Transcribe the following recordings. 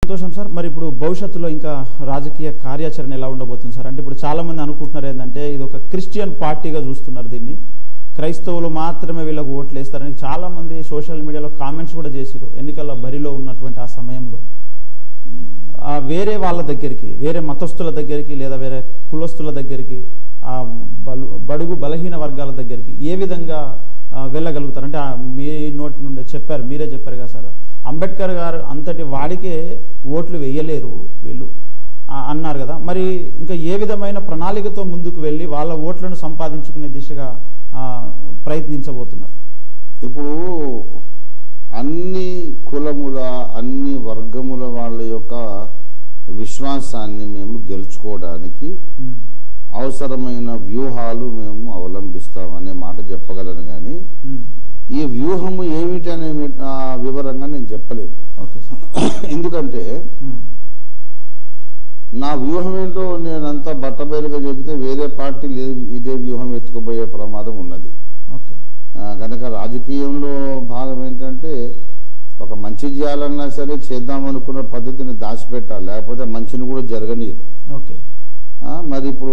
సంతోషం సార్ మరి ఇప్పుడు భవిష్యత్తులో ఇంకా రాజకీయ కార్యాచరణ ఎలా ఉండబోతుంది సార్ అంటే ఇప్పుడు చాలా మంది అనుకుంటున్నారు ఏంటంటే ఇది ఒక క్రిస్టియన్ పార్టీగా చూస్తున్నారు దీన్ని క్రైస్తవులు మాత్రమే వీళ్ళకు ఓట్లు వేస్తారని చాలా మంది సోషల్ మీడియాలో కామెంట్స్ కూడా చేశారు ఎన్నికల బరిలో ఉన్నటువంటి ఆ సమయంలో ఆ వేరే వాళ్ళ దగ్గరికి వేరే మతస్థుల దగ్గరికి లేదా వేరే కులస్తుల దగ్గరికి ఆ బలు బడుగు బలహీన వర్గాల దగ్గరికి ఏ విధంగా ఆ, వెళ్ళగలుగుతారు అంటే ఆ మీ నోటి నుండి చెప్పారు మీరే చెప్పారు కదా సార్ అంబేద్కర్ గారు అంతటి వాడికే ఓట్లు వేయలేరు వీళ్ళు ఆ, అన్నారు కదా మరి ఇంకా ఏ విధమైన ప్రణాళికతో ముందుకు వెళ్ళి వాళ్ళ ఓట్లను సంపాదించుకునే దిశగా ఆ, ప్రయత్నించబోతున్నారు ఇప్పుడు అన్ని కులముల అన్ని వర్గముల వాళ్ళ యొక్క విశ్వాసాన్ని మేము గెలుచుకోవడానికి ఉమ్, అవసరమైన వ్యూహాలు మేము అవలంబిస్తామనే మాట చెప్పగలను కానీ ఉమ్, ఈ వ్యూహము ఏమిటి అనే మీ- ఆ, వివరంగా నేను చెప్పలేను ఓకే సార్ ఎందుకంటే ఉమ్, నా వ్యూహం ఏంటో నేనంతా బట్టబయలుగా చెబితే వేరే పార్టీలు ఇదే- ఇదే వ్యూహం ఎత్తుకుపోయే ప్రమాదం ఉన్నది ఓకే ఆ, కనుక రాజకీయంలో భాగం ఏంటంటే ఒక మంచి చేయాలన్నా సరే చేద్దామనుకున్న పద్ధతిని దాచిపెట్టాలి లేకపోతే మంచిని కూడా జరగనీరు ఓకే ఆ, మరి ఇప్పుడు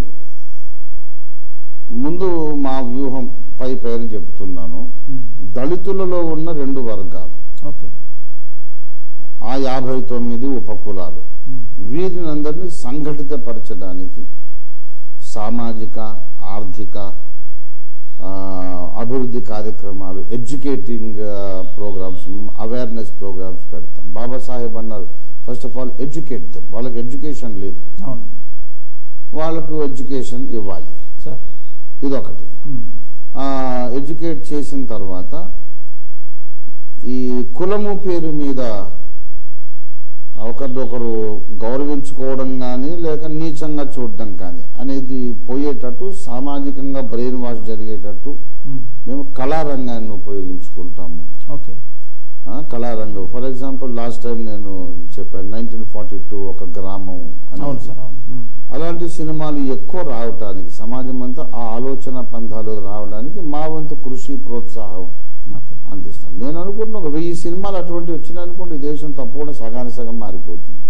ముందు మా వ్యూహం పై పైన చెబుతున్నాను ఉమ్, దళితులలో ఉన్న రెండు వర్గాలు ఓకే ఆ యాభై తొమ్మిది ఉపకులాలు ఉమ్, వీరిని అందరినీ సంఘటితపరచడానికి సామాజిక ఆర్థిక ఆ, అభివృద్ధి కార్యక్రమాలు ఎడ్యుకేటింగ్ ప్రోగ్రామ్స్ అవేర్నెస్ ప్రోగ్రామ్స్ పెడతాం బాబాసాహెబ్ అన్నారు first of all educate them వాళ్ళకి ఎడ్యుకేషన్ లేదు అవును వాళ్ళకు ఎడ్యుకేషన్ ఇవ్వాలి సార్ ఇదొకటి ఉమ్, ఎడ్యుకేట్ చేసిన తర్వాత ఈ కులము పేరు మీద ఒకరినొకరు గౌరవించుకోవడం కానీ లేక నీచంగా చూడడం కానీ అనేది పోయేటట్టు సామాజికంగా బ్రెయిన్ వాష్ జరిగేటట్టు ఉమ్, మేము కళారంగాన్ని ఉపయోగించుకుంటాము ఓకే ఆ, కళారంగం ఫర్ ఎగ్జాంపుల్ లాస్ట్ టైం నేను చెప్పాను నైన్టీన్ ఫార్టీ టూ ఒక గ్రామం అవును అనేది సార్ అవును ఉమ్, అలాంటి సినిమాలు ఎక్కువ రావటానికి సమాజం అంతా ఆ ఆలోచన పంథాలు రావడానికి మా వంతు కృషి ప్రోత్సాహం ఓకే అందిస్తాం నేను అనుకుంటున్న ఒక వెయ్యి సినిమాలు అటువంటివి వచ్చినాయి అనుకోండి ఈ దేశం తప్పకుండా సగానికి సగం మారిపోతుంది